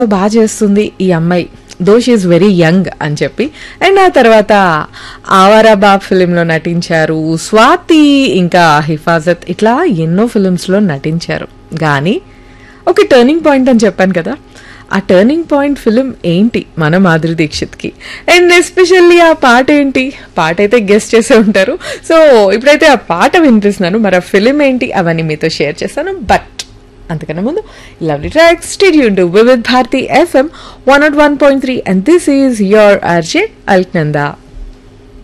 బాగా చేస్తుంది ఈ అమ్మాయి దో షీఈ్ వెరీ యంగ్ అని చెప్పి అండ్ ఆ తర్వాత ఆవారా బాబ్ ఫిలింలో నటించారు స్వాతి ఇంకా హిఫాజత్ ఇట్లా ఎన్నో ఫిలిమ్స్లో నటించారు కానీ ఒక టర్నింగ్ పాయింట్ అని చెప్పాను కదా ఆ టర్నింగ్ పాయింట్ ఫిలిం ఏంటి మన మాధురి దీక్షిత్కి అండ్ ఎస్పెషల్లీ ఆ పాట ఏంటి పాట అయితే గెస్ట్ చేసే ఉంటారు సో ఇప్పుడైతే ఆ పాట వినిపిస్తున్నాను మరి ఆ ఫిలిం ఏంటి అవన్నీ మీతో షేర్ చేస్తాను బట్ అంతకన్నా ముందు lovely track stadium to Vividh Bharati FM one naught one point three and this is your RJ Alaknanda